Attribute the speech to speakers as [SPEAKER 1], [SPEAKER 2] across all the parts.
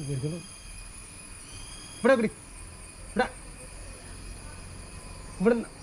[SPEAKER 1] കയറിക്കോളൂ ഇവിടെ കിടി ഇവിടെ ഇവിടെ നിന്ന്.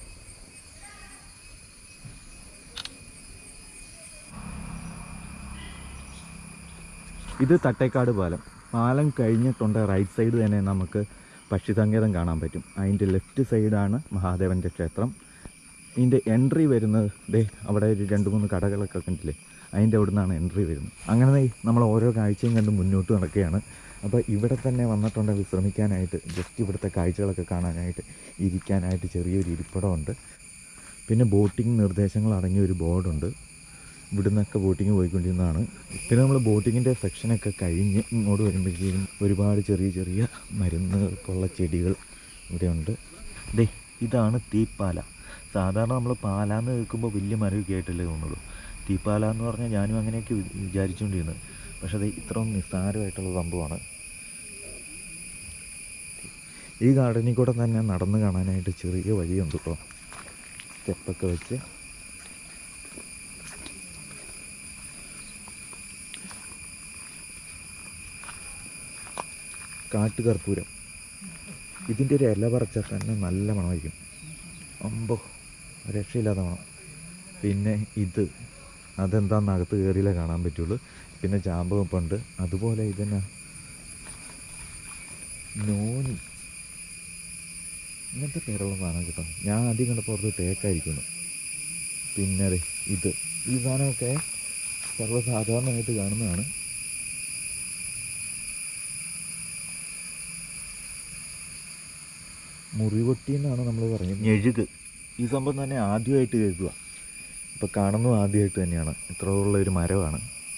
[SPEAKER 2] ഇത് തട്ടേക്കാട് പാലം പാലം കഴിഞ്ഞിട്ടുണ്ട് റൈറ്റ് സൈഡ് തന്നെ നമുക്ക് പക്ഷി സങ്കേതം കാണാൻ പറ്റും അതിൻ്റെ ലെഫ്റ്റ് സൈഡാണ് മഹാദേവൻ്റെ ക്ഷേത്രം ഇതിൻ്റെ എൻട്രി വരുന്നത് ദേ അവിടെ ഒരു രണ്ട് മൂന്ന് കടകളൊക്കെ കണ്ടില്ലേ അതിൻ്റെ അവിടെ നിന്നാണ് എൻട്രി വരുന്നത് അങ്ങനെ ദേ നമ്മൾ ഓരോ കാഴ്ചയും കണ്ട് മുന്നോട്ട് നടക്കുകയാണ് അപ്പോൾ ഇവിടെ തന്നെ വന്നിട്ടുണ്ട് വിശ്രമിക്കാനായിട്ട് ജസ്റ്റ് ഇവിടുത്തെ കാഴ്ചകളൊക്കെ കാണാനായിട്ട് ഇരിക്കാനായിട്ട് ചെറിയൊരു ഇരിപ്പിടമുണ്ട് പിന്നെ ബോട്ടിംഗ് നിർദ്ദേശങ്ങൾ അടങ്ങിയ ഒരു ബോർഡുണ്ട് ഇവിടുന്നൊക്കെ ബോട്ടിങ് പോയിക്കൊണ്ടിരുന്നതാണ് പിന്നെ നമ്മൾ ബോട്ടിങ്ങിൻ്റെ സെക്ഷനൊക്കെ കഴിഞ്ഞ് ഇങ്ങോട്ട് വരുമ്പോഴത്തേക്കും ഒരുപാട് ചെറിയ ചെറിയ മരുന്നുകൾക്കുള്ള ചെടികൾ ഇവിടെയുണ്ട് ദേ ഇതാണ് തീപ്പാല സാധാരണ നമ്മൾ പാലാന്ന് കേൾക്കുമ്പോൾ വലിയ മരമൊക്കെ ആയിട്ടല്ലേ തോന്നുള്ളൂ തീപ്പാല എന്ന് പറഞ്ഞാൽ ഞാനും അങ്ങനെയൊക്കെ വി- വിചാരിച്ചുകൊണ്ടിരുന്നത് പക്ഷേ അത് ഇത്രയും നിസ്സാരമായിട്ടുള്ള സംഭവമാണ് ഈ ഗാർഡനിൽ കൂടെ തന്നെ നടന്ന് കാണാനായിട്ട് ചെറിയ വഴിയുണ്ട് കേട്ടോ സ്റ്റെപ്പൊക്കെ വെച്ച് കാട്ടുകർപ്പൂരം ഇതിൻ്റെ ഒരു ഇല പറിച്ചാൽ തന്നെ നല്ല മണമായിരിക്കും അമ്പോ രക്ഷയില്ലാത്ത മണം പിന്നെ ഇത് അതെന്താന്ന് അകത്ത് കയറിയില്ലേ കാണാൻ പറ്റുള്ളൂ പിന്നെ ചാമ്പകപ്പുണ്ട് അതുപോലെ ഇതന്നെ നോനി ഇങ്ങനത്തെ പേരുള്ള സാധനം കിട്ടും ഞാൻ ആദ്യം കണ്ടപ്പോൾ ഓർത്ത് തേക്കായിരിക്കുന്നു പിന്നെ അതെ ഇത് ഈ സാധനമൊക്കെ സർവ്വസാധാരണമായിട്ട് കാണുന്നതാണ് മുറിവൊട്ടി എന്നാണ് നമ്മൾ പറയുന്നത് ഞെഴുക് ഈ സംഭവം തന്നെ ആദ്യമായിട്ട് കേൾക്കുക ഇപ്പം കാണുന്നതും ആദ്യമായിട്ട് തന്നെയാണ് ഇത്ര ഉള്ള ഒരു മരമാണ്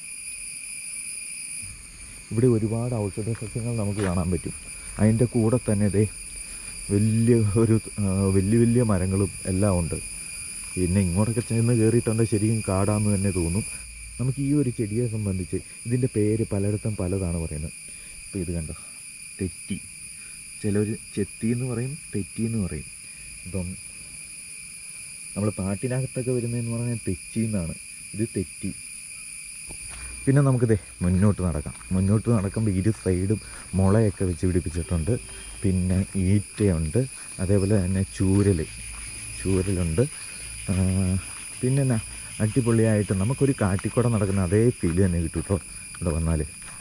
[SPEAKER 2] ഇവിടെ ഒരുപാട് ഔഷധ സസ്യങ്ങൾ നമുക്ക് കാണാൻ പറ്റും അതിൻ്റെ കൂടെ തന്നെ ഇതേ വലിയ ഒരു ആ, വലിയ വലിയ മരങ്ങളും എല്ലാം ഉണ്ട് പിന്നെ ഇങ്ങോട്ടൊക്കെ ചെന്ന് കയറിയിട്ടുണ്ട് ശരിക്കും കാടാന്ന് തന്നെ തോന്നും നമുക്ക് ഈ ഒരു ചെടിയെ സംബന്ധിച്ച് ഇതിൻ്റെ പേര് പലയിടത്തും പലതാണ് പറയുന്നത് ഇപ്പോൾ ഇത് കണ്ടോ തെറ്റി ചിലർ ചെത്തി എന്ന് പറയും തെറ്റി എന്ന് പറയും ഇപ്പം നമ്മൾ പാട്ടിനകത്തൊക്കെ വരുന്നതെന്ന് പറഞ്ഞാൽ തെച്ചി എന്നാണ് ഇത് തെറ്റി പിന്നെ നമുക്കിതേ മുന്നോട്ട് നടക്കാം മുന്നോട്ട് നടക്കുമ്പോൾ ഇരു സൈഡും മുളയൊക്കെ വെച്ച് പിടിപ്പിച്ചിട്ടുണ്ട് പിന്നെ ഈറ്റയുണ്ട് അതേപോലെ തന്നെ ചൂരൽ ചൂരലുണ്ട് ആ, പിന്നെ എന്നാ അടിപൊളിയായിട്ട് നമുക്കൊരു കാട്ടിക്കൂടെ നടക്കുന്ന അതേ ഫീല് തന്നെ കിട്ടും കേട്ടോ ഇവിടെ വന്നാൽ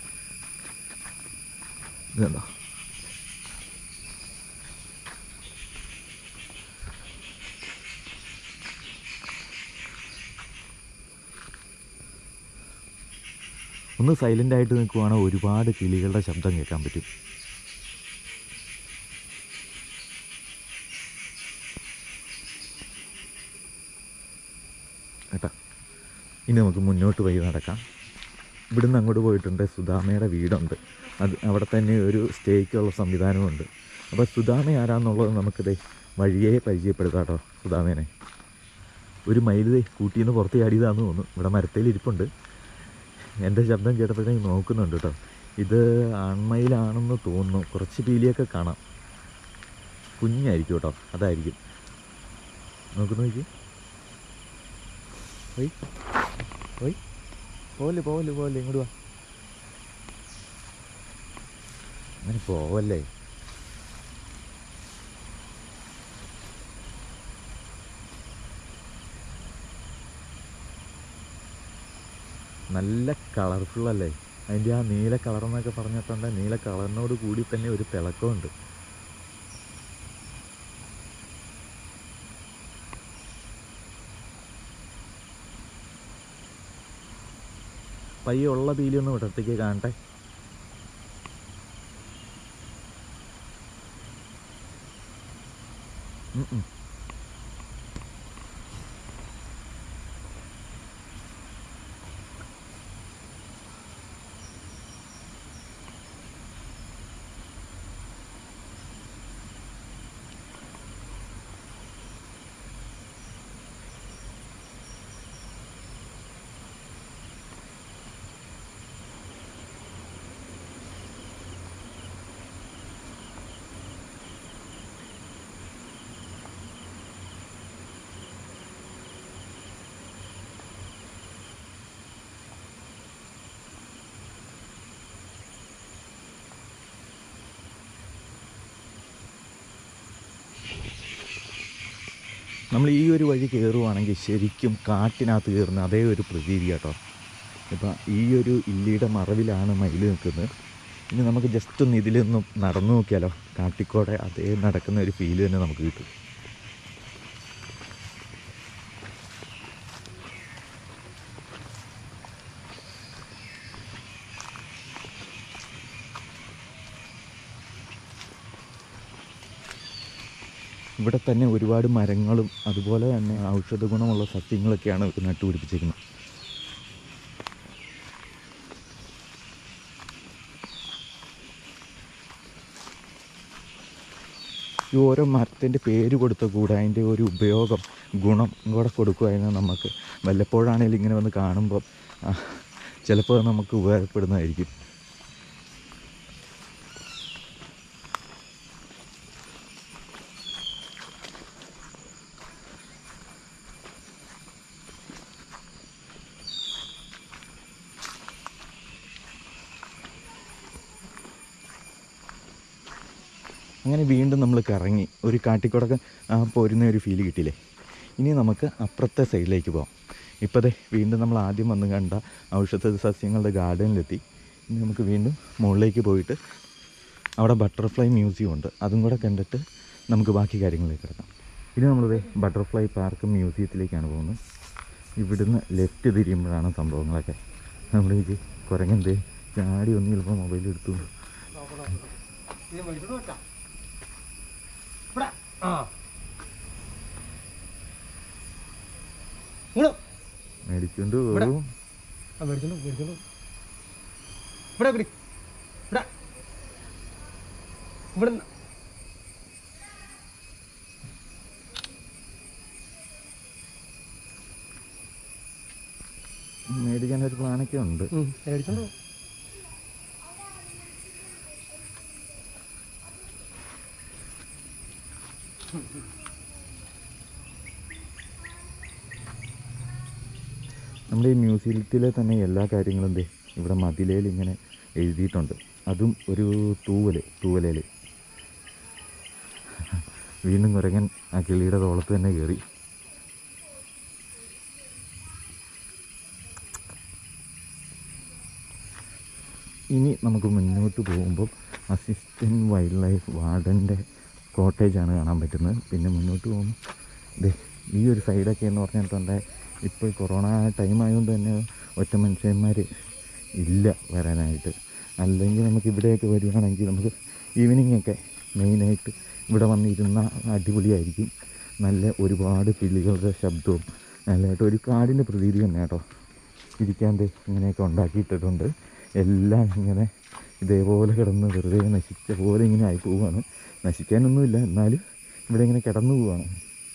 [SPEAKER 2] ഇതുണ്ടോ ഒന്ന് സൈലൻ്റ് ആയിട്ട് നിൽക്കുവാണെങ്കിൽ ഒരുപാട് കിളികളുടെ ശബ്ദം കേൾക്കാൻ പറ്റും കേട്ടാ ഇനി നമുക്ക് മുന്നോട്ട് പോയി നടക്കാം ഇവിടുന്ന് അങ്ങോട്ട് പോയിട്ടുണ്ട് സുധാമയുടെ വീടുണ്ട് അത് അവിടെ തന്നെ ഒരു സ്റ്റേക്കുള്ള സംവിധാനമുണ്ട് അപ്പോൾ സുധാമ ആരാന്നുള്ളത് നമുക്കിത് വഴിയെ പരിചയപ്പെടുത്താം കേട്ടോ സുധാമേനെ ഒരു മയിൽ ദേ കൂട്ടിയിൽ നിന്ന് പുറത്ത് ചാടിയതാന്ന് തോന്നുന്നു ഇവിടെ മരത്തേൽ ഇരിപ്പുണ്ട് എൻ്റെ ശബ്ദം കേട്ടപ്പോഴത്തേക്ക് നോക്കുന്നുണ്ട് കേട്ടോ ഇത് ആൺമയിലാണെന്ന് തോന്നുന്നു കുറച്ച് പീലിയൊക്കെ കാണാം കുഞ്ഞായിരിക്കും കേട്ടോ അതായിരിക്കും നോക്കുന്നു നോക്കി പോയി പോയി പോവല്ലേ പോവല്ലേ പോവല്ലേ ഇങ്ങോട്ട് വാ അങ്ങനെ പോവല്ലേ നല്ല കളർഫുൾ അല്ലേ അതിൻ്റെ ആ നീല കളർ എന്നൊക്കെ പറഞ്ഞിട്ടുണ്ട് നീല കളറിനോട് കൂടി തന്നെ ഒരു തിളക്കമുണ്ട് പയ്യെ ഉള്ള പീലി ഒന്ന് ഇടത്തേക്ക് കാണട്ടെ ഉം ഉം. നമ്മൾ ഈ ഒരു വഴി കയറുവാണെങ്കിൽ ശരിക്കും കാട്ടിനകത്ത് കയറുന്ന അതേ ഒരു പ്രതീതി കേട്ടോ ഇപ്പം ഈ ഒരു ഇല്ലിയുടെ മറവിലാണ് മയിൽ നിൽക്കുന്നത് ഇനി നമുക്ക് ജസ്റ്റ് ഒന്ന് ഇതിലൊന്നും നടന്നു നോക്കിയാലോ കാട്ടിക്കോടെ അതേ നടക്കുന്ന ഒരു ഫീല് തന്നെ നമുക്ക് കിട്ടും ഇവിടെ തന്നെ ഒരുപാട് മരങ്ങളും അതുപോലെ തന്നെ ഔഷധ ഗുണമുള്ള സസ്യങ്ങളൊക്കെയാണ് ഇവർ നട്ടുപിടിപ്പിച്ചിരിക്കുന്നത് ഈ ഓരോ മരത്തിൻ്റെ പേര് കൊടുത്ത കൂടെ അതിൻ്റെ ഒരു ഉപയോഗം ഗുണം കൂടെ കൊടുക്കുകയാണെങ്കിൽ നമുക്ക് വല്ലപ്പോഴാണെങ്കിലും ഇങ്ങനെ വന്ന് കാണുമ്പോൾ ചിലപ്പോൾ അത് നമുക്ക് ഉപകാരപ്പെടുന്നതായിരിക്കും അങ്ങനെ വീണ്ടും നമ്മൾ കറങ്ങി ഒരു കാട്ടിക്കൂടൊക്കെ ആ പോരുന്ന ഒരു ഫീല് കിട്ടിയില്ലേ ഇനി നമുക്ക് അപ്പുറത്തെ സൈഡിലേക്ക് പോകാം ഇപ്പോൾ ദേ വീണ്ടും നമ്മൾ ആദ്യം വന്ന് കണ്ട ഔഷധ സസ്യങ്ങളുടെ ഗാർഡനിലെത്തി ഇനി നമുക്ക് വീണ്ടും മുകളിലേക്ക് പോയിട്ട് അവിടെ ബട്ടർഫ്ലൈ മ്യൂസിയം ഉണ്ട് അതും കൂടെ കണ്ടിട്ട് നമുക്ക് ബാക്കി കാര്യങ്ങളിലേക്ക് കിടക്കാം ഇനി നമ്മളിത് ബട്ടർഫ്ലൈ പാർക്ക് മ്യൂസിയത്തിലേക്കാണ് പോകുന്നത് ഇവിടുന്ന് ലെഫ്റ്റ് തിരിയുമ്പോഴാണ് സംഭവങ്ങളൊക്കെ നമ്മളിലേക്ക് കുരങ്ങന്തേ ചാടി ഒന്ന് ചിലപ്പോൾ മൊബൈൽ എടുത്തു
[SPEAKER 1] ഇത് മേടിച്ചോണ്ട് വെക്കാം. ഇവിടെ. ആ. ഇങ്ങോട്ട്.
[SPEAKER 2] മേടിച്ചുകൊണ്ട്
[SPEAKER 1] ഇവിടെ.
[SPEAKER 2] പോകും
[SPEAKER 1] ആ, മേടിച്ചോണ്ട് പോ, മേടിച്ചോണ്ട് പോ. ഇവിടെ പിടി. ഇവിടെ. ഇവിടുന്ന്.
[SPEAKER 2] മേടിക്കാൻ ഒരു പ്ലാനൊക്കെ ഉണ്ട്
[SPEAKER 1] ഉം, മേടിച്ചോണ്ട് പോ.
[SPEAKER 2] നമ്മുടെ ഈ മ്യൂസിയത്തിലെ തന്നെ എല്ലാ കാര്യങ്ങളും ദേ ഇവിടെ മതിലയിൽ ഇങ്ങനെ എഴുതിയിട്ടുണ്ട് അതും ഒരു തൂവൽ തൂവലയിൽ വീണ്ടും കുരങ്ങൻ ആ കിളിയുടെ തോളത്ത് തന്നെ കയറി ഇനി നമുക്ക് മുന്നോട്ട് പോകുമ്പോൾ അസിസ്റ്റൻറ്റ് വൈൽഡ് ലൈഫ് വാർഡൻ്റെ കോട്ടേജാണ് കാണാൻ പറ്റുന്നത് പിന്നെ മുന്നോട്ട് പോകുമ്പോൾ ദേ ഈ ഒരു സൈഡൊക്കെ എന്ന് പറഞ്ഞിട്ടുണ്ടെ ഇപ്പോൾ കൊറോണ ടൈം ആയതുകൊണ്ട് തന്നെ ഒറ്റ മനുഷ്യന്മാർ ഇല്ല വരാനായിട്ട് അല്ലെങ്കിൽ നമുക്ക് ഇവിടെയൊക്കെ വരികയാണെങ്കിൽ നമുക്ക് ഈവനിങ് ഒക്കെ മെയിനായിട്ട് ഇവിടെ വന്നിരുന്ന അടിപൊളിയായിരിക്കും നല്ല ഒരുപാട് കിളികളുടെ ശബ്ദവും നല്ലതായിട്ട് ഒരു കാടിൻ്റെ പ്രതീതി തന്നെ കേട്ടോ ഇരിക്കാൻ ദേ ഇങ്ങനെയൊക്കെ ഉണ്ടാക്കിയിട്ടിട്ടുണ്ട് എല്ലാം ഇങ്ങനെ ഇതേപോലെ കിടന്ന് വെറുതെ നശിച്ച പോലെ ഇങ്ങനെ ആയി പോവുകയാണ് നശിക്കാനൊന്നുമില്ല എന്നാലും ഇവിടെ ഇങ്ങനെ കിടന്നു പോവുകയാണ്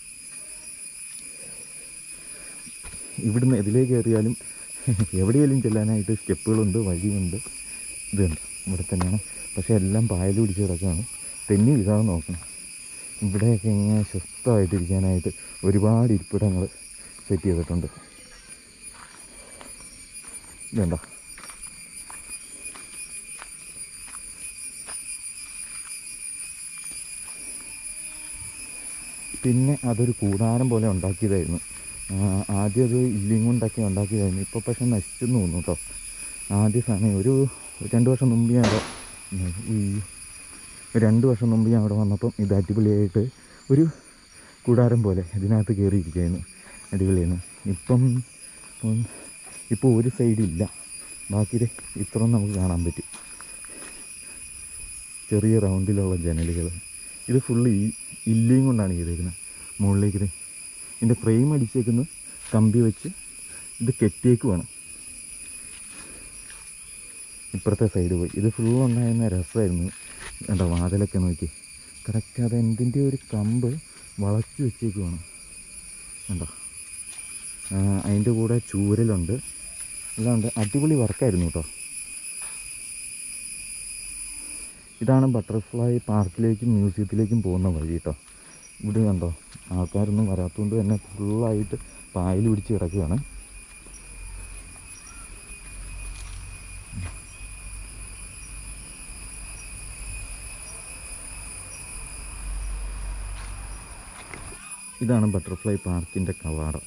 [SPEAKER 2] ഇവിടുന്ന് എതിലേക്ക് കയറിയാലും എവിടെയെങ്കിലും ചെല്ലാനായിട്ട് സ്റ്റെപ്പുകളുണ്ട് വഴിയുണ്ട് ഇതുണ്ട് ഇവിടെ തന്നെയാണ് പക്ഷേ എല്ലാം പായൽ പിടിച്ച് കിടക്കുകയാണ് തെന്നി വീഴാതെ നോക്കണം ഇവിടെയൊക്കെ ഇങ്ങനെ സ്വസ്ഥമായിട്ടിരിക്കാനായിട്ട് ഒരുപാട് ഇരിപ്പിടങ്ങൾ സെറ്റ് ചെയ്തിട്ടുണ്ട് ഇതുണ്ടോ പിന്നെ അതൊരു കൂടാരം പോലെ ഉണ്ടാക്കിയതായിരുന്നു ആ, ആദ്യം അത് ഇല്ലിയും കൊണ്ടൊക്കെ ഉണ്ടാക്കിയതായിരുന്നു ഇപ്പോൾ പക്ഷെ നശിച്ചെന്ന് തോന്നുന്നു കേട്ടോ ആദ്യ സമയം ഒരു രണ്ട് വർഷം മുമ്പ് ഞാൻ അവിടെ ഈ രണ്ട് വർഷം മുമ്പ് ഞാൻ അവിടെ വന്നപ്പം ഇത് അടിപൊളിയായിട്ട് ഒരു കൂടാരം പോലെ ഇതിനകത്ത് കയറിയിരിക്കുകയായിരുന്നു അടിപൊളിയായിരുന്നു ഇപ്പം ഉം, ഇപ്പോൾ ഒരു സൈഡില്ല ബാക്കി ദേ ഇത്രയും നമുക്ക് കാണാൻ പറ്റും ചെറിയ റൗണ്ടിലുള്ള ജനലുകൾ ഇത് ഫുള്ള് ഈ ഇല്ലിയും കൊണ്ടാണ് ചെയ്തേക്കുന്നത് മുകളിലേക്ക് ദേ ഇതിൻ്റെ ഫ്രെയിം അടിച്ചേക്കുന്നത് കമ്പി വെച്ച് ഇത് കെട്ടിയേക്കുവാണ് ഇപ്പുറത്തെ സൈഡ് പോയി ഇത് ഫുൾ ഉണ്ടായിരുന്ന രസമായിരുന്നു എന്താ വാതിലൊക്കെ നോക്കി കറക്റ്റ് അത് എന്തിൻ്റെ ഒരു കമ്പ് വളച്ചു വെച്ചേക്കുവാണ് കണ്ടോ അതിൻ്റെ കൂടെ ചൂരലുണ്ട് എല്ലാം ഉണ്ട് അടിപൊളി വർക്കായിരുന്നു കേട്ടോ ഇതാണ് ബട്ടർഫ്ലൈ പാർക്കിലേക്കും മ്യൂസിയത്തിലേക്കും പോകുന്ന വഴി കേട്ടോ ഇവിടെ കണ്ടോ ആൾക്കാരൊന്നും വരാത്തതുകൊണ്ട് തന്നെ ഫുള്ളായിട്ട് പായൽ പിടിച്ച് കിടക്കുകയാണ് ഇതാണ് ബട്ടർഫ്ലൈ പാർക്കിൻ്റെ കവാടം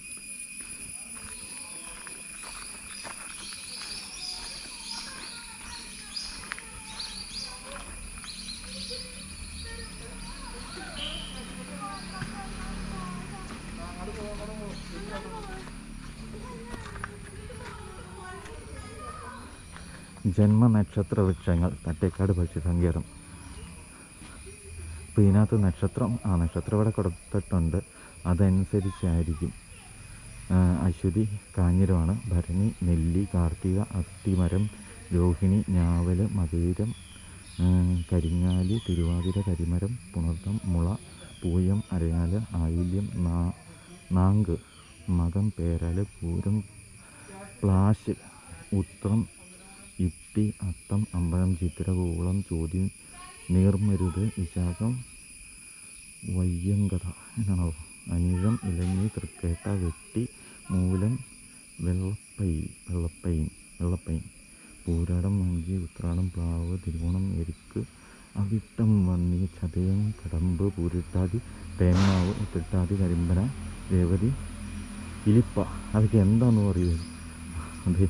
[SPEAKER 2] ജന്മനക്ഷത്ര വൃക്ഷങ്ങൾ തട്ടേക്കാട് പക്ഷിസങ്കേതം അപ്പോൾ ഇതിനകത്ത് നക്ഷത്രം ആ നക്ഷത്രം ഇവിടെ കൊടുത്തിട്ടുണ്ട് അതനുസരിച്ചായിരിക്കും ആ, അശ്വതി കാഞ്ഞിരമാണ് ഭരണി നെല്ലി കാർത്തിക അത്തിമരം രോഹിണി ഞാവല് മകീരം ആ, കരിങ്ങാലി തിരുവാതിര കരിമരം പുണർത്തം മുള പൂയം അരയാല് ആയില്യം നാ നാങ്ക് മകം പേരാല് പൂരം പ്ലാശ് ഉത്രം ഇത്തി അത്തം അമ്പഴം ചിത്തിര കൂളം ചോദ്യം നീർമരുത് വിശാഖം വയ്യങ്കത എന്നാണോ അനിഴം ഇലഞ്ഞി തൃക്കേട്ട വെട്ടി മൂലം വെള്ളപ്പൈ വെള്ളപ്പൈൻ വെള്ളപ്പൈൻ പൂരാടം വഞ്ചി ഉത്രാടം പ്ലാവ് തിരുവോണം എരുക്ക് അവിട്ടം വന്നി ചതയം കടമ്പ് പൂരിട്ടാതി തേങ്ങാവ് ഉത്തിട്ടാതി കരിമ്പന രേവതി ഇലിപ്പ അതൊക്കെ എന്താണെന്ന് പറയുന്നത് അതെ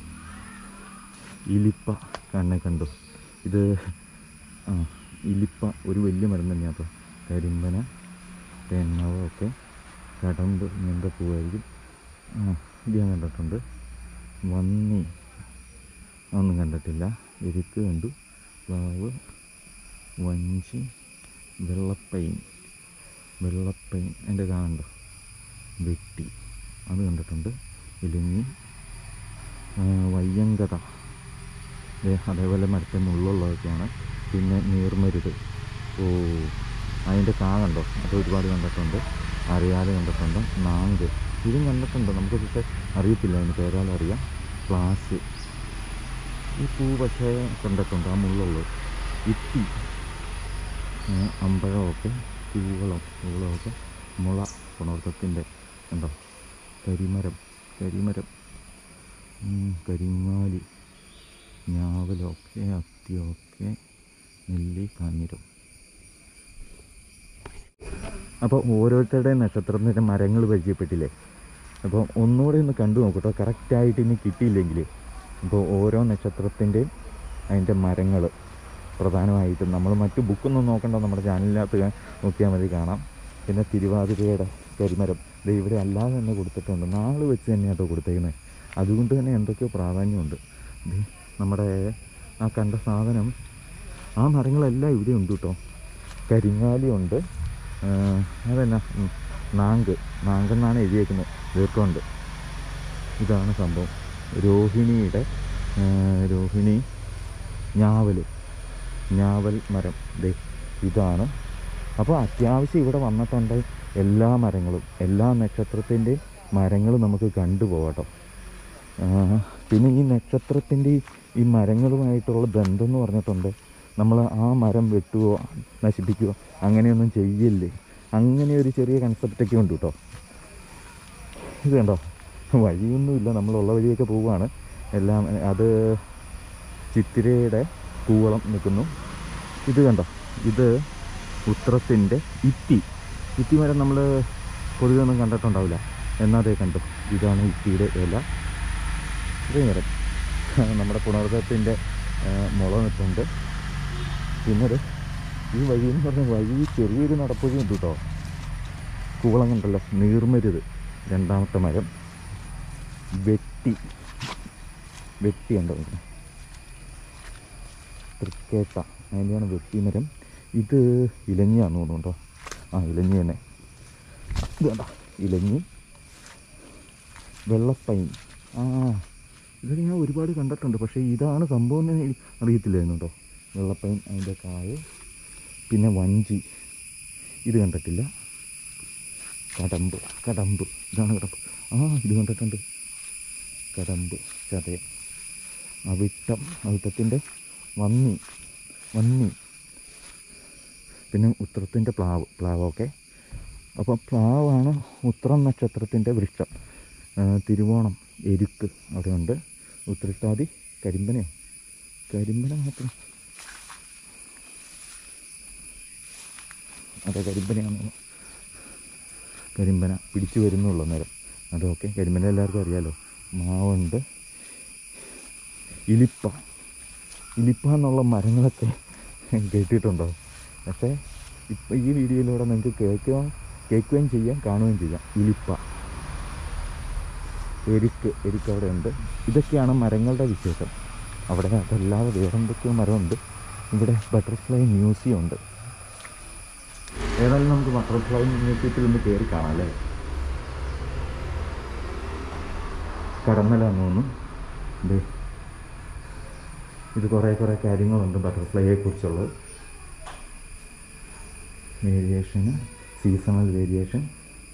[SPEAKER 2] ഇലിപ്പ കണ്ണെ കണ്ടു ഇത് ആ ഇലിപ്പ ഒരു വലിയ മരം തന്നെയാണ് അപ്പോൾ കരിമ്പന തേങ്ങാവ് ഒക്കെ കടമ്പ് ഇങ്ങനത്തെ പൂവായിരിക്കും ആ ഇത് ഞാൻ കണ്ടിട്ടുണ്ട് വന്നി ഒന്നും കണ്ടിട്ടില്ല എരുക്ക് കണ്ടു പ്ലാവ് വഞ്ചി വെള്ളപ്പൈൻ വെള്ളപ്പൈൻ എൻ്റെ കാണുണ്ടോ വെട്ടി അത് കണ്ടിട്ടുണ്ട് ഇലിഞ്ഞി ആ, വയ്യങ്കത ദേ അതേപോലെ മരത്തെ മുള്ളുള്ളതൊക്കെയാണ് പിന്നെ നീർമരുത് ഓ അതിൻ്റെ കാ കണ്ടോ അത് ഒരുപാട് കണ്ടിട്ടുണ്ട് അറിയാതെ കണ്ടിട്ടുണ്ട് നാങ്ക് ഇതും കണ്ടിട്ടുണ്ട് നമുക്ക് പക്ഷേ അറിയത്തില്ല അതിന് പേരാലും അറിയാം പ്ലാസ് ഈ പൂ പക്ഷേ കണ്ടിട്ടുണ്ട് ആ മുള്ളുള്ളത് ഇത്തി ഏ, അമ്പഴമൊക്കെ കൂവളം കൂവളമൊക്കെ മുള പുണർത്തത്തിൻ്റെ കണ്ടോ കരിമരം കരിമരം ഉം, കരിങ്ങാലി ഞാവലൊക്കെ അത്തിയൊക്കെ നെല്ലി കാഞ്ഞിരം അപ്പോൾ ഓരോരുത്തരുടെയും നക്ഷത്രത്തിൻ്റെ മരങ്ങൾ പരിചയപ്പെട്ടില്ലേ അപ്പോൾ ഒന്നുകൂടെ ഒന്ന് കണ്ടു നോക്കട്ടോ കറക്റ്റായിട്ട് ഇനി കിട്ടിയില്ലെങ്കിൽ അപ്പോൾ ഓരോ നക്ഷത്രത്തിൻ്റെയും അതിൻ്റെ മരങ്ങൾ പ്രധാനമായിട്ടും നമ്മൾ മറ്റു ബുക്കൊന്നും നോക്കണ്ട നമ്മുടെ ചാനലിനകത്ത് കാ- നോക്കിയാൽ മതി കാണാം പിന്നെ തിരുവാതിരയുടെ കരിമരം ദേ ഇവിടെ അല്ലാതെ തന്നെ കൊടുത്തിട്ടുണ്ട് നാള് വെച്ച് തന്നെയാണ് കേട്ടോ കൊടുത്തേക്കുന്നത് അതുകൊണ്ട് തന്നെ എന്തൊക്കെയോ പ്രാധാന്യമുണ്ട് ദേ നമ്മുടെ ആ കണ്ട സാധനം ആ മരങ്ങളെല്ലാം ഇവിടെ ഉണ്ട് കേട്ടോ കരിങ്ങാലിയുണ്ട് ആ, അതെന്നാ ഉം, നാങ്ക് നാങ്കെന്നാണ് എഴുതിയേക്കുന്നത് ദീർഘമുണ്ട് ഇതാണ് സംഭവം രോഹിണിയുടെ ആ, രോഹിണി ഞാവൽ ഞാവൽ മരം ദേ ഇതാണ് അപ്പോൾ അത്യാവശ്യം ഇവിടെ വന്നിട്ടുണ്ട് എല്ലാ മരങ്ങളും എല്ലാ നക്ഷത്രത്തിൻ്റെയും മരങ്ങൾ നമുക്ക് കണ്ടുപോകട്ടോ പിന്നെ ഈ നക്ഷത്രത്തിൻ്റെ ഈ- ഈ മരങ്ങളുമായിട്ടുള്ള ബന്ധം എന്ന് പറഞ്ഞിട്ടുണ്ട് നമ്മൾ ആ മരം വെട്ടുകയോ നശിപ്പിക്കുകയോ അങ്ങനെയൊന്നും ചെയ്യില്ലേ അങ്ങനെ ഒരു ചെറിയ കൺസെപ്റ്റൊക്കെ ഉണ്ട് കേട്ടോ ഇത് കണ്ടോ വഴിയൊന്നുമില്ല നമ്മളുള്ള വഴിയൊക്കെ പോവുകയാണ് എല്ലാം അത് ചിത്തിരയുടെ കൂവളം നിൽക്കുന്നു ഇത് കണ്ടോ ഇത് ഉത്രത്തിൻ്റെ ഇത്തി ഇത്തി മരം നമ്മൾ പൊതുവെ ഒന്നും കണ്ടിട്ടുണ്ടാവില്ല എന്നാതേ കണ്ടു ഇതാണ് ഇത്തിയുടെ ഇല ഇത്രയും മരം നമ്മുടെ പുണർദത്തിൻ്റെ മുള നിൽപ്പുണ്ട് പിന്നെ ഒരു ഈ വഴി എന്ന് പറഞ്ഞ വഴി ചെറിയൊരു നടപ്പുഴി ഉണ്ട് കേട്ടോ കൂവളം കണ്ടല്ലോ നീർമരുത് രണ്ടാമത്തെ മരം വെട്ടി വെട്ടി ഉണ്ടോ ഇവിടെ? തൃക്കേട്ട അതിൻ്റെയാണ് വെട്ടിമരം ഇത് ഇലഞ്ഞിയാന്ന് തോന്നുന്നുണ്ടോ ആ ഇലഞ്ഞി തന്നെ ഇത് കണ്ട ഇലഞ്ഞി വെള്ളപ്പൈൻ ആ ഇതൊക്കെ ഞാൻ ഒരുപാട് കണ്ടിട്ടുണ്ട് പക്ഷേ ഇതാണ് സംഭവം എന്ന് എനിക്ക് അറിയത്തില്ലായിരുന്നു കേട്ടോ വെള്ളപ്പൈൻ അതിൻ്റെ കായ് പിന്നെ വഞ്ചി ഇത് കണ്ടിട്ടില്ല കടമ്പ് കടമ്പ് ഇതാണ് കടമ്പ് ആ ഇത് കണ്ടിട്ടുണ്ട് കടമ്പ് ചതയം അവിട്ടം അവിട്ടത്തിൻ്റെ വന്നി വന്നി പിന്നെ ഉത്രത്തിൻ്റെ പ്ലാവ് പ്ലാവൊക്കെ അപ്പോൾ പ്ലാവാണ് ഉത്രം നക്ഷത്രത്തിൻ്റെ വൃക്ഷം ആ, തിരുവോണം എരുക്ക് അവിടെയുണ്ട് ഉത്രട്ടാതി കരിമ്പനയോ കരിമ്പന മാത്രം അതെ കരിമ്പനയാണ് കരിമ്പന പിടിച്ചു വരുന്നുള്ളൂ നേരം അതൊക്കെ കരിമ്പന എല്ലാവർക്കും അറിയാലോ മാവുണ്ട് ഇലിപ്പ ഇലിപ്പ എന്നുള്ള മരങ്ങളൊക്കെ കേട്ടിട്ടുണ്ടോ പക്ഷേ ഇപ്പം ഈ വീഡിയോയിലൂടെ നിങ്ങൾക്ക് കേൾക്കുകയും കേൾക്കുകയും ചെയ്യാം കാണുകയും ചെയ്യാം ഇലിപ്പ എരിക്ക് എരിക്ക് അവിടെ ഉണ്ട് ഇതൊക്കെയാണ് മരങ്ങളുടെ വിശേഷം അവിടെ അതല്ലാതെ വേറെ എന്തൊക്കെയോ മരമുണ്ട് ഇവിടെ ബട്ടർഫ്ലൈ മ്യൂസിയം ഉണ്ട് ഏതായാലും നമുക്ക് ബട്ടർഫ്ലൈ മ്യൂസിയത്തിൽ ഒന്ന് കയറി കാണാം അല്ലേ കടന്നലാന്ന് തോന്നുന്നു ദേ ഇത് കുറേ കുറേ കാര്യങ്ങളുണ്ട് ബട്ടർഫ്ലൈയെ കുറിച്ചുള്ളത് വേരിയേഷന് സീസണൽ വേരിയേഷൻ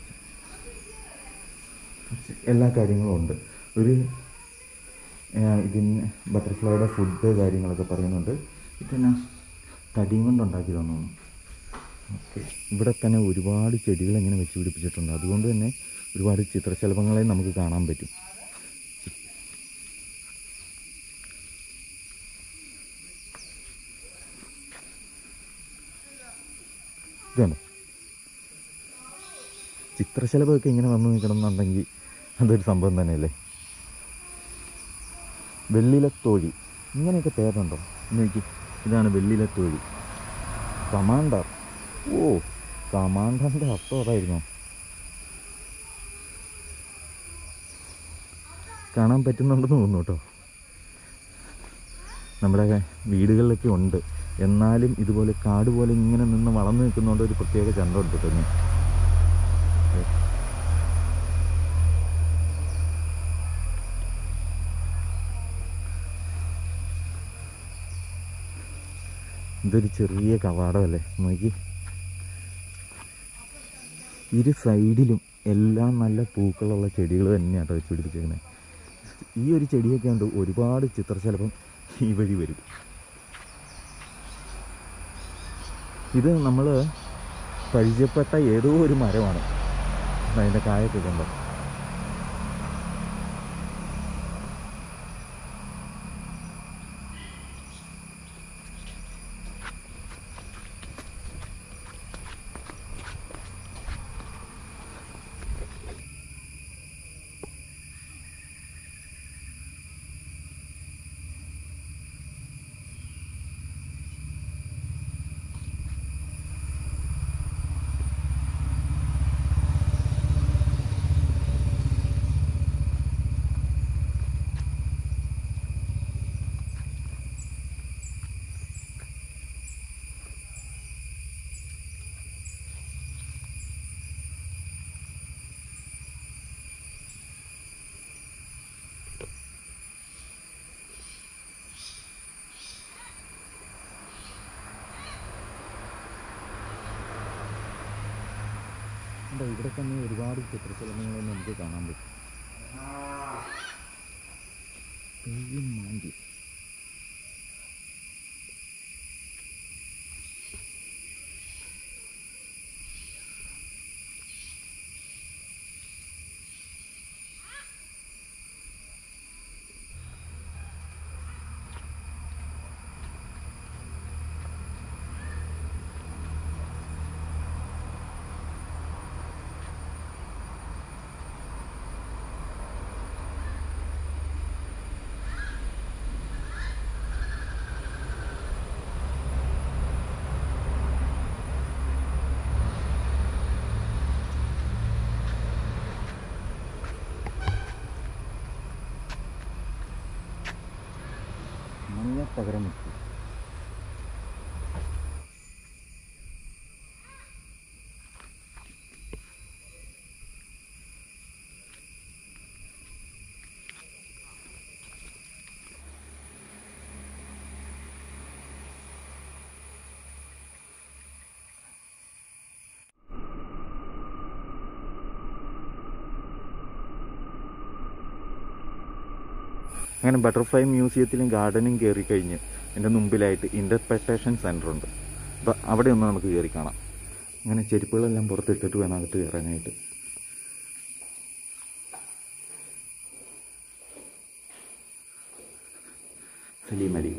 [SPEAKER 2] എല്ലാ കാര്യങ്ങളും ഉണ്ട് ഒരു ആ, ഇതിന് ബട്ടർഫ്ലൈയുടെ ഫുഡ് കാര്യങ്ങളൊക്കെ പറയുന്നുണ്ട് ഇതെന്നാ തടിയും കൊണ്ട് ഉണ്ടാക്കി തന്നു ഓക്കെ ഇവിടെ തന്നെ ഒരുപാട് ചെടികൾ ഇങ്ങനെ വെച്ച് പിടിപ്പിച്ചിട്ടുണ്ട് അതുകൊണ്ട് തന്നെ ഒരുപാട് ചിത്രശലഭങ്ങളെ നമുക്ക് കാണാൻ പറ്റും ഇതാണ് ചിത്രശലഭമൊക്കെ ഇങ്ങനെ വന്നു നിൽക്കണമെന്നുണ്ടെങ്കിൽ അതൊരു സംഭവം തന്നെയല്ലേ വെള്ളിലത്തോഴി ഇങ്ങനെയൊക്കെ പേരുണ്ടോ എന്ന് നോക്കി ഇതാണ് വെള്ളിലത്തോഴി കമാൻഡർ ഓ കമാൻഡറിൻ്റെ അർത്ഥം അതായിരുന്നോ കാണാൻ പറ്റുന്നുണ്ടെന്ന് തോന്നുന്നു കേട്ടോ നമ്മുടെ വീടുകളിലൊക്കെ ഉണ്ട് എന്നാലും ഇതുപോലെ കാട് പോലെ ഇങ്ങനെ നിന്ന് വളർന്നു നിൽക്കുന്നതുകൊണ്ട് ഒരു പ്രത്യേക ചന്തമുണ്ട് തന്നെ ഇതൊരു ചെറിയ കവാടമല്ലേ നോക്കി ഇരു സൈഡിലും എല്ലാം നല്ല പൂക്കളുള്ള ചെടികൾ തന്നെയാണ് വെച്ച് പിടിപ്പിച്ചിരിക്കുന്നത് ഈ ഒരു ചെടിയൊക്കെ ഉണ്ട് ഒരുപാട് ചിത്രശലഭം ഈ വഴി വരും ഇത് നമ്മൾ പരിചയപ്പെട്ട ഏതോ ഒരു മരമാണ് അതിൻ്റെ കായൊക്കെ കണ്ടോ ഉണ്ട്. ഇവിടെ തന്നെ ഒരുപാട് ചിത്രശലഭങ്ങൾ നമുക്ക് കാണാൻ പറ്റും തെയ്യം മാന്തി മഞ്ഞ തകരമുട്ടി അങ്ങനെ ബട്ടർഫ്ലൈ മ്യൂസിയത്തിലും ഗാർഡനും കയറി കഴിഞ്ഞ് എൻ്റെ മുമ്പിലായിട്ട് ഇൻ്റർപ്രറ്റേഷൻ സെൻ്റർ ഉണ്ട് അപ്പോൾ അവിടെ ഒന്ന് നമുക്ക് കയറി കാണാം അങ്ങനെ ചെരുപ്പുകളെല്ലാം പുറത്തിട്ടിട്ട് വേണം അകത്ത് കയറാനായിട്ട് സലീം അലി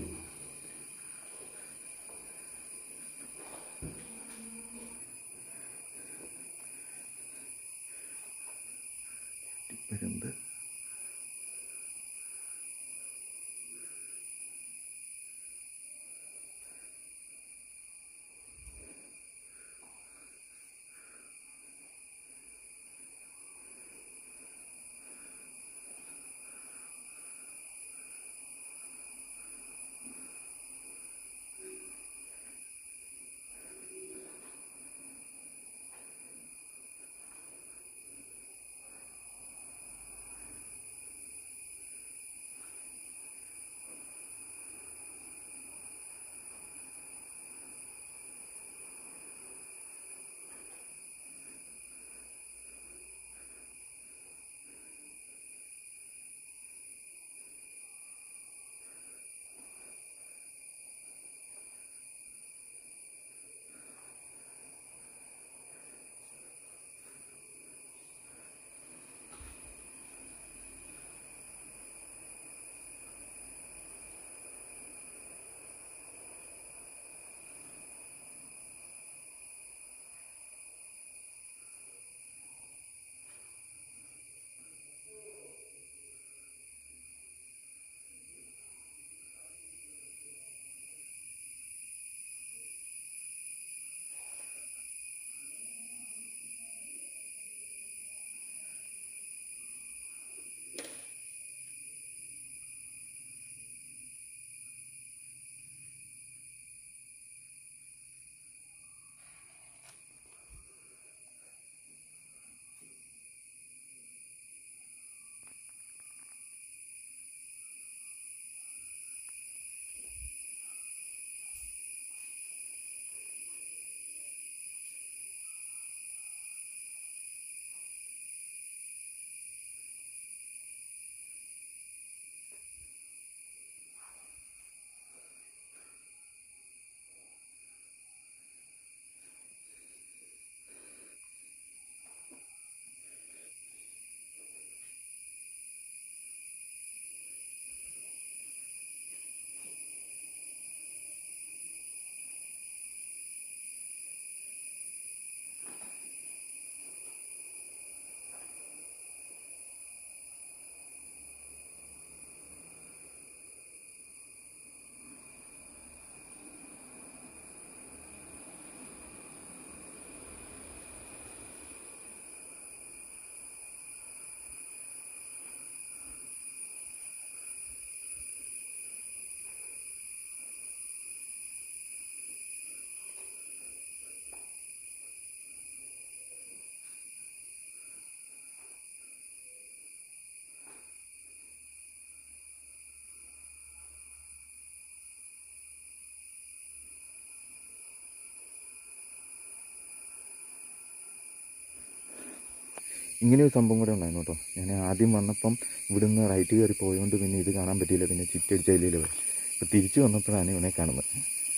[SPEAKER 2] ഇങ്ങനെ ഒരു സംഭവം കൂടെ ഉണ്ടായിരുന്നു കേട്ടോ ഞാൻ ആദ്യം വന്നപ്പം ഇവിടുന്ന് റൈറ്റ് കയറി പോയതുകൊണ്ട് പിന്നെ ഇത് കാണാൻ പറ്റിയില്ല പിന്നെ ചുറ്റടിച്ചതിലേ പോയി അപ്പോൾ തിരിച്ചു വന്നപ്പോഴാണ് ഇവനെ കാണുന്നത്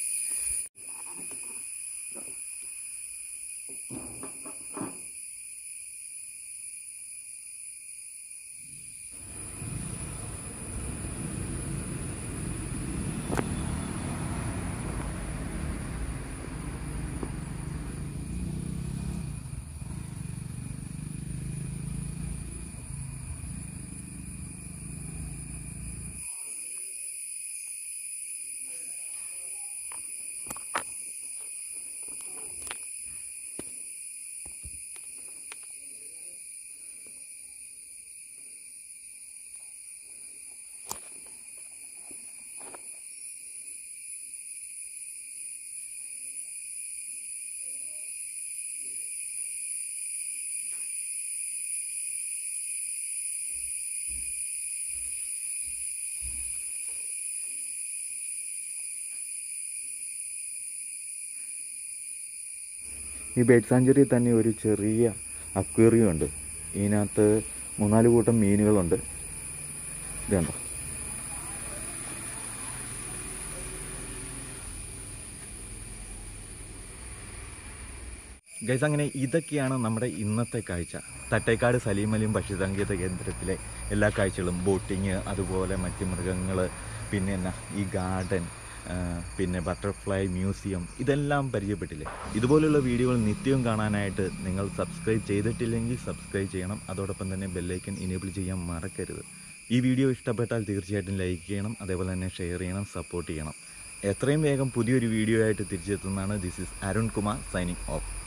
[SPEAKER 2] ഈ ബേഡ് സാഞ്ചുറി തന്നെ ഒരു ചെറിയ അക്വേറിയം ഉണ്ട് ഇതിനകത്ത് മൂന്നാല് കൂട്ടം മീനുകളുണ്ട് ഇത് കണ്ടോ ഗൈസ് അങ്ങനെ ഇതൊക്കെയാണ് നമ്മുടെ ഇന്നത്തെ കാഴ്ച തട്ടേക്കാട് സലീമലിയും പക്ഷിസങ്കേത കേന്ദ്രത്തിലെ എല്ലാ കാഴ്ചകളും ബോട്ടിങ് അതുപോലെ മറ്റ് മൃഗങ്ങൾ പിന്നെ എന്നാ ഈ ഗാർഡൻ പിന്നെ ബട്ടർഫ്ലൈ മ്യൂസിയം ഇതെല്ലാം പരിചയപ്പെട്ടില്ലേ ഇതുപോലുള്ള വീഡിയോകൾ നിത്യവും കാണാനായിട്ട് നിങ്ങൾ സബ്സ്ക്രൈബ് ചെയ്തിട്ടില്ലെങ്കിൽ സബ്സ്ക്രൈബ് ചെയ്യണം അതോടൊപ്പം തന്നെ ബെല്ലൈക്കൻ ഇനേബിൾ ചെയ്യാൻ മറക്കരുത് ഈ വീഡിയോ ഇഷ്ടപ്പെട്ടാൽ തീർച്ചയായിട്ടും ലൈക്ക് ചെയ്യണം അതേപോലെ തന്നെ ഷെയർ ചെയ്യണം സപ്പോർട്ട് ചെയ്യണം എത്രയും വേഗം പുതിയൊരു വീഡിയോ ആയിട്ട് തിരിച്ചെത്തുന്നതാണ് this is Arun Kumar signing of